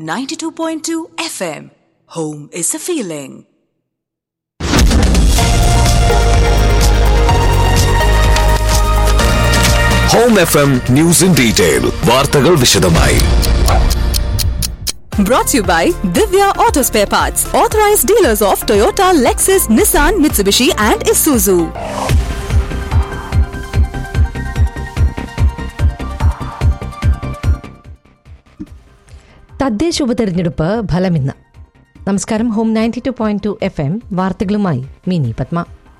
92.2 FM. Home is a feeling. Home F M news in detail വാർത്തകൾ വിശദമായി Brought to you by Divya Auto Spare Parts, authorized dealers of Toyota, Lexus, Nissan, Mitsubishi, and Isuzu. തദ്ദേശ ഉപതെരഞ്ഞെടുപ്പ് ഫലമിന്ന് നമസ്കാരം home ninety two point two F M വാർത്തകളുമായി മിനി പത്മ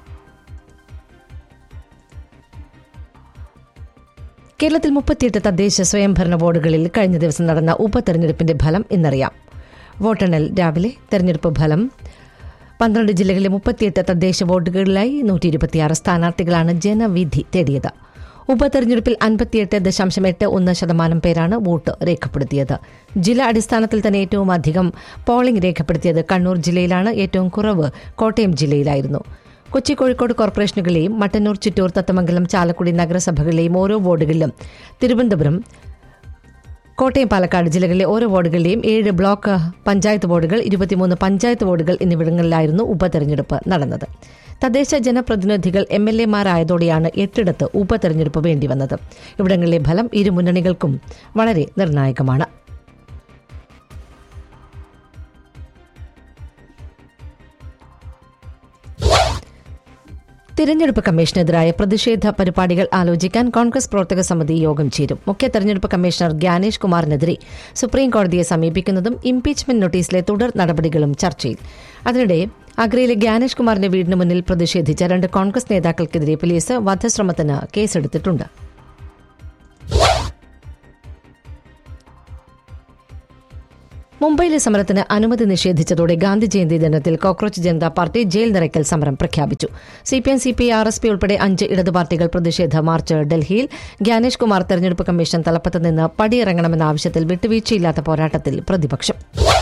കേരളത്തിൽ മുപ്പത്തിയെട്ട് തദ്ദേശ സ്വയംഭരണ വാർഡുകളിൽ കഴിഞ്ഞ ദിവസം നടന്ന ഉപതെരഞ്ഞെടുപ്പിന്റെ ഫലം ഇന്നറിയാം വോട്ടെണ്ണൽ രാവിലെ തെരഞ്ഞെടുപ്പ് ഫലം പന്ത്രണ്ട് ജില്ലകളിലെ മുപ്പത്തിയെട്ട് തദ്ദേശ വോർഡുകളിലായി നൂറ്റി ഇരുപത്തിയാറ് സ്ഥാനാർത്ഥികളാണ് ജനവിധി തേടിയത് ഉപതെരഞ്ഞെടുപ്പിൽ അൻപത്തിയെട്ട് ദശാംശം എട്ട് ഒന്ന് ശതമാനം പേരാണ് വോട്ട് രേഖപ്പെടുത്തിയത് ജില്ലാ അടിസ്ഥാനത്തിൽ തന്നെ ഏറ്റവും അധികം പോളിംഗ് രേഖപ്പെടുത്തിയത് കണ്ണൂർ ജില്ലയിലാണ് ഏറ്റവും കുറവ് കോട്ടയം ജില്ലയിലായിരുന്നു കൊച്ചി കോഴിക്കോട് കോർപ്പറേഷനുകളെയും മട്ടന്നൂർ ചിറ്റൂർ തത്തമംഗലം ചാലക്കുടി നഗരസഭകളിലെയും ഓരോ വാർഡുകളിലും തിരുവനന്തപുരം കോട്ടയം പാലക്കാട് ജില്ലകളിലെ ഓരോ വാർഡുകളിലെയും ഏഴ് ബ്ലോക്ക് പഞ്ചായത്ത് വാർഡുകൾ ഇരുപത്തിമൂന്ന് പഞ്ചായത്ത് വാർഡുകൾ എന്നിവിടങ്ങളിലായിരുന്നു ഉപതെരഞ്ഞെടുപ്പ് നടന്നത് തദ്ദേശ ജനപ്രതിനിധികൾ എം എൽ എമാരായതോടെയാണ് എട്ടിടത്ത് ഉപതെരഞ്ഞെടുപ്പ് വേണ്ടിവന്നത് ഇവിടങ്ങളിലെ ഫലം ഇരു മുന്നണികൾക്കും വളരെ നിർണായകമാണ് തിരഞ്ഞെടുപ്പ് കമ്മീഷനെതിരായ പ്രതിഷേധ പരിപാടികൾ ആലോചിക്കാൻ കോൺഗ്രസ് പ്രവർത്തക സമിതി യോഗം ചേരും മുഖ്യ തെരഞ്ഞെടുപ്പ് കമ്മീഷണർ ഗ്യാനേഷ് കുമാറിനെതിരെ സുപ്രീം കോടതിയെ സമീപിക്കുന്നതും ഇംപീച്ച്മെന്റ് നോട്ടീസിലെ തുടർ നടപടികളും ചർച്ചയിൽ അതിനിടെ അഗ്രയിലെ ഗ്യാനേഷ് കുമാറിന്റെ വീടിന് മുന്നിൽ പ്രതിഷേധിച്ച രണ്ട് കോൺഗ്രസ് നേതാക്കൾക്കെതിരെ പോലീസ് വധശ്രമത്തിന് കേസെടുത്തിട്ടുണ്ട് മുംബൈയിലെ സമരത്തിന് അനുമതി നിഷേധിച്ചതോടെ ഗാന്ധി ജയന്തി ദിനത്തിൽ കോക്രോച്ച് ജനതാ പാർട്ടി ജയിൽ നിറയ്ക്കൽ സമരം പ്രഖ്യാപിച്ചു CPM CP R S P ഉൾപ്പെടെ അഞ്ച് ഇടതു പാർട്ടികൾ പ്രതിഷേധ മാർച്ച് ഡൽഹിയിൽ ഗ്യാനേഷ് കുമാർ തെരഞ്ഞെടുപ്പ് കമ്മീഷൻ തലപ്പത്ത് നിന്ന് പടിയിറങ്ങണമെന്ന ആവശ്യത്തിൽ വിട്ടുവീഴ്ചയില്ലാത്ത പോരാട്ടത്തിൽ പ്രതിപക്ഷം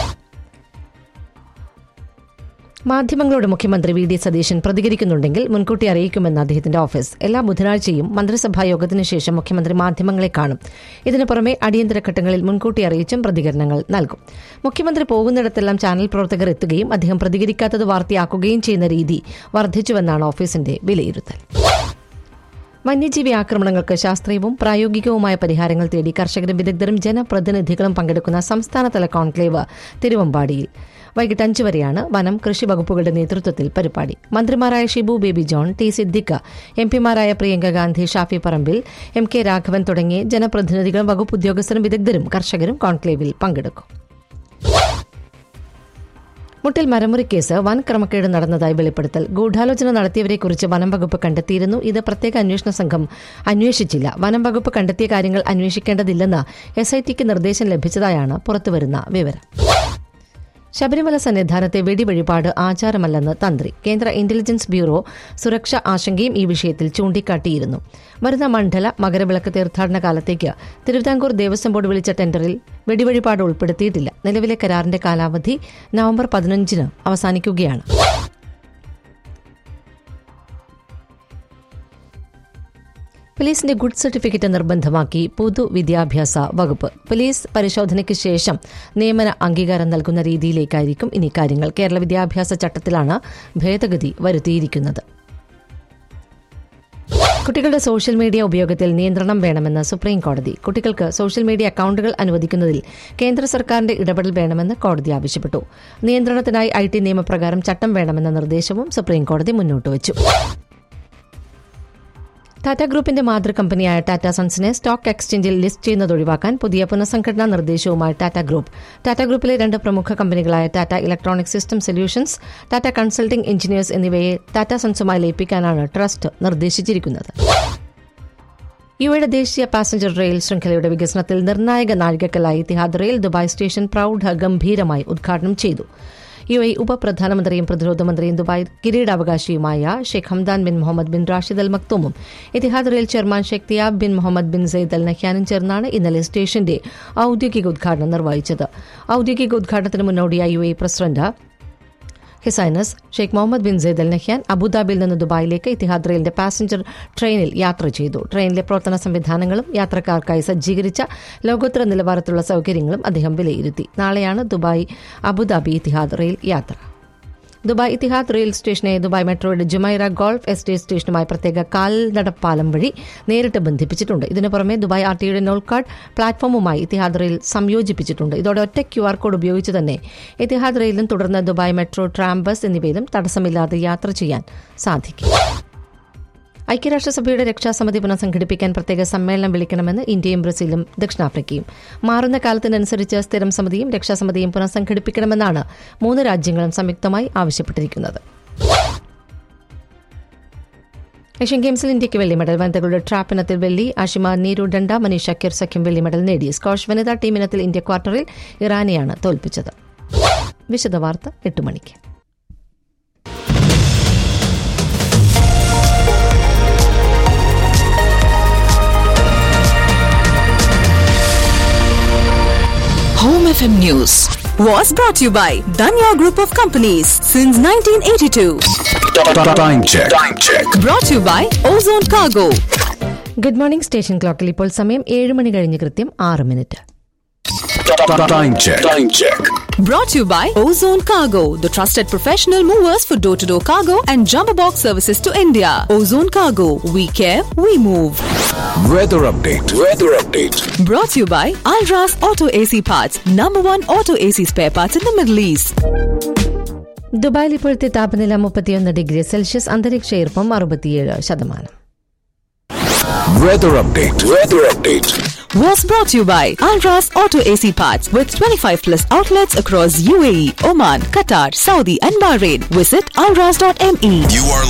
മാധ്യമങ്ങളോട് മുഖ്യമന്ത്രി വി ഡി സതീശൻ പ്രതികരിക്കുന്നുണ്ടെങ്കിൽ മുൻകൂട്ടി അറിയിക്കുമെന്ന് അദ്ദേഹത്തിന്റെ ഓഫീസ് എല്ലാ ബുധനാഴ്ചയും മന്ത്രിസഭാ യോഗത്തിനു ശേഷം മുഖ്യമന്ത്രി മാധ്യമങ്ങളെ കാണും ഇതിനു പുറമെ അടിയന്തര ഘട്ടങ്ങളിൽ മുൻകൂട്ടി അറിയിച്ചും പ്രതികരണങ്ങൾ നൽകും മുഖ്യമന്ത്രി പോകുന്നിടത്തെല്ലാം ചാനൽ പ്രവർത്തകർ എത്തുകയും അദ്ദേഹം പ്രതികരിക്കാത്തത് വാർത്തയാക്കുകയും ചെയ്യുന്ന രീതി വർദ്ധിച്ചുവെന്നാണ് ഓഫീസിന്റെ വിലയിരുത്തൽ വന്യജീവി ആക്രമണങ്ങൾക്ക് ശാസ്ത്രീയവും പ്രായോഗികവുമായ പരിഹാരങ്ങൾ തേടി കർഷകരും വിദഗ്ധരും ജനപ്രതിനിധികളും പങ്കെടുക്കുന്ന സംസ്ഥാനതല കോൺക്ലേവ് തിരുവമ്പാടിയിൽ വൈകിട്ട് അഞ്ച് വരെയാണ് വനം കൃഷി വകുപ്പുകളുടെ നേതൃത്വത്തിൽ പരിപാടി മന്ത്രിമാരായ ഷിബു ബേബി ജോൺ ടി സിദ്ദിഖ് എം പിമാരായ പ്രിയങ്ക ഗാന്ധി ഷാഫി പറമ്പിൽ എം കെ രാഘവൻ തുടങ്ങിയ ജനപ്രതിനിധികളും വകുപ്പ് ഉദ്യോഗസ്ഥരും വിദഗ്ധരും കർഷകരും കോൺക്ലേവിൽ പങ്കെടുക്കും മുട്ടിൽ മരമുറി കേസ് വൻ ക്രമക്കേട് നടന്നതായി വെളിപ്പെടുത്തൽ ഗൂഢാലോചന നടത്തിയവരെക്കുറിച്ച് വനം വകുപ്പ് കണ്ടെത്തിയിരുന്നു ഇത് പ്രത്യേക അന്വേഷണ സംഘം അന്വേഷിച്ചില്ല വനം വകുപ്പ് കണ്ടെത്തിയ കാര്യങ്ങൾ അന്വേഷിക്കേണ്ടതില്ലെന്ന് എസ് ഐ ടിക്ക് നിർദ്ദേശം ലഭിച്ചതായാണ് പുറത്തുവരുന്ന വിവരം ശബരിമല സന്നിധാനത്തെ വെടിവഴിപാട് ആചാരമല്ലെന്ന് തന്ത്രി കേന്ദ്ര ഇന്റലിജൻസ് ബ്യൂറോ സുരക്ഷ ആശങ്കയും ഈ വിഷയത്തിൽ ചൂണ്ടിക്കാട്ടിയിരുന്നു വരുന്ന മണ്ഡല മകരവിളക്ക് തീർത്ഥാടന കാലത്തേക്ക് തിരുവിതാംകൂർ ദേവസ്വം ബോർഡ് വിളിച്ച ടെൻഡറിൽ വെടിവഴിപാട് ഉൾപ്പെടുത്തിയിട്ടില്ല നിലവിലെ കരാറിന്റെ കാലാവധി നവംബർ പതിനഞ്ചിന് അവസാനിക്കുകയാണ് പോലീസിന്റെ ഗുഡ് സർട്ടിഫിക്കറ്റ് നിർബന്ധമാക്കി പൊതുവിദ്യാഭ്യാസ വകുപ്പ് പോലീസ് പരിശോധനയ്ക്ക് ശേഷം നിയമന അംഗീകാരം നൽകുന്ന രീതിയിലേക്കായിരിക്കും ഇനി കാര്യങ്ങൾ കേരള വിദ്യാഭ്യാസ ചട്ടത്തിലാണ് ഭേദഗതി വരുത്തിയിരിക്കുന്നത് കുട്ടികളുടെ സോഷ്യൽ മീഡിയ ഉപയോഗത്തിൽ നിയന്ത്രണം വേണമെന്ന് സുപ്രീം കോടതി കുട്ടികൾക്ക് സോഷ്യൽ മീഡിയ അക്കൌണ്ടുകൾ അനുവദിക്കുന്നതിൽ കേന്ദ്ര സർക്കാരിന്റെ ഇടപെടൽ വേണമെന്ന് കോടതി ആവശ്യപ്പെട്ടു നിയന്ത്രണത്തിനായി ഐ ടി നിയമപ്രകാരം ചട്ടം വേണമെന്ന നിർദ്ദേശവും സുപ്രീം കോടതി മുന്നോട്ടുവച്ചു ടാറ്റ ഗ്രൂപ്പിന്റെ മാതൃ കമ്പനിയായ ടാറ്റ സൺസിനെ സ്റ്റോക്ക് എക്സ്ചേഞ്ചിൽ ലിസ്റ്റ് ചെയ്യുന്നത് ഒഴിവാക്കാൻ പുതിയ പുനഃസംഘടനാ നിർദ്ദേശവുമായി ടാറ്റ ഗ്രൂപ്പ് ടാറ്റ ഗ്രൂപ്പിലെ രണ്ട് പ്രമുഖ കമ്പനികളായ Tata electronic system solutions Tata consulting engineers എന്നിവയെ ടാറ്റ സൺസുമായി ലയിപ്പിക്കാനാണ് ട്രസ്റ്റ് നിർദ്ദേശിച്ചിരിക്കുന്നത് യുഎയുടെ ദേശീയ പാസഞ്ചർ റെയിൽ ശൃംഖലയുടെ വികസനത്തിൽ നിർണായക നാഴികക്കല്ലായി തിഹാദ് റെയിൽ ദുബായ് സ്റ്റേഷൻ പ്രൌഢ ഗംഭീരമായി ഉദ്ഘാടനം ചെയ്തു യു എ ഉപപ്രധാനമന്ത്രിയും പ്രതിരോധ മന്ത്രിയും ദുബായ് കിരീടാവകാശിയുമായ Sheikh Hamdan bin Mohammed bin Rashid Al മക്തൂമും Etihad rail chairman Sheikh Theyab bin Mohammed bin Zayed Al നഹ്യാനും ചേർന്നാണ് ഇന്നലെ സ്റ്റേഷന്റെ ഔദ്യോഗിക ഉദ്ഘാടനം നിർവഹിച്ചത് ഔദ്യോഗിക ഉദ്ഘാടനത്തിന് മുന്നോടിയായി U A president His Highness Sheikh Mohammed bin Zayed Al Nahyan അബുദാബിയിൽ നിന്ന് ദുബായിലേക്ക് ഇത്തിഹാദ് റെയിലിന്റെ പാസഞ്ചർ ട്രെയിനിൽ യാത്ര ചെയ്തു ട്രെയിനിലെ പ്രവർത്തന സംവിധാനങ്ങളും യാത്രക്കാർക്കായി സജ്ജീകരിച്ച ലോകോത്തര നിലവാരത്തിലുള്ള സൗകര്യങ്ങളും അദ്ദേഹം വിലയിരുത്തി നാളെയാണ് ദുബായ് അബുദാബി ഇത്തിഹാദ് റെയിൽ യാത്ര ദുബായ് ഇത്തിഹാദ് റെയിൽ സ്റ്റേഷനെ ദുബായ് മെട്രോയുടെ ജുമൈറ ഗോൾഫ് എസ്റ്റേറ്റ് സ്റ്റേഷനുമായി പ്രത്യേക കാൽനടപ്പാലം വഴി നേരിട്ട് ബന്ധിപ്പിച്ചിട്ടുണ്ട് ഇതിനു പുറമെ ദുബായ് ആർ ടിയുടെ നോൾക്കാർഡ് പ്ലാറ്റ്ഫോമുമായി ഇത്തിഹാദ് റെയിൽ സംയോജിപ്പിച്ചിട്ടുണ്ട് ഇതോടെ ഒറ്റ ക്യു ആർ കോഡ് ഉപയോഗിച്ച് തന്നെ ഇത്തിഹാദ് റെയിലും തുടർന്ന് ദുബായ് മെട്രോ ട്രാം ബസ് എന്നിവയിലും തടസ്സമില്ലാതെ യാത്ര ചെയ്യാൻ സാധിക്കും ഐക്യരാഷ്ട്രസഭയുടെ രക്ഷാസമിതി പുനഃസംഘടിപ്പിക്കാൻ പ്രത്യേക സമ്മേളനം വിളിക്കണമെന്ന് ഇന്ത്യയും ബ്രസീലും ദക്ഷിണാഫ്രിക്കയും മാറുന്ന കാലത്തിനനുസരിച്ച് സ്ഥിരം സമിതിയും രക്ഷാസമിതിയും പുനഃസംഘടിപ്പിക്കണമെന്നാണ് മൂന്ന് രാജ്യങ്ങളും സംയുക്തമായി ആവശ്യപ്പെട്ടിരിക്കുന്നത് ഏഷ്യൻ ഗെയിംസിൽ ഇന്ത്യയ്ക്ക് വെള്ളി മെഡൽ വനിതകളുടെ ട്രാപ്പ് ഇനത്തിൽ വെള്ളി ആഷിമ നീരു ഡണ്ട മനീഷ കിർ സഖ്യം വെള്ളി മെഡൽ നേടി സ്കോഷ് വനിതാ ടീം ഇനത്തിൽ ഇന്ത്യ ക്വാർട്ടറിൽ ഇറാനെയാണ് തോൽപ്പിച്ചത് വിശദവാർത്ത എട്ട് മണിക്ക് Home FM News was brought to you by Danya Group of Companies since 1982. Time check. Time check. Brought to you by Ozone Cargo. Good morning station ക്ലോക്കിൽ ഇപ്പോൾ സമയം ഏഴ് മണി കഴിഞ്ഞ് കൃത്യം ആറ് minute Time check. Time check. Brought to you by Ozone Cargo, the trusted professional movers for door to door cargo and jumbo box services to India. Ozone Cargo, we care, we move. Weather update. Weather update. Brought to you by Alras Auto AC Parts, number one auto AC spare parts in the Middle East. ദുബായിൽ ഇപ്പോഴത്തെ താപനില മുപ്പത്തിയൊന്ന് degree Celsius അന്തരീക്ഷ ഈർപ്പം അറുപത്തിയേഴ് ശതമാനം Weather update. Weather update. Was brought to you by Alras Auto AC Parts with 25 plus outlets across UAE, Oman, Qatar, Saudi, and Bahrain. Visit alras.me. You are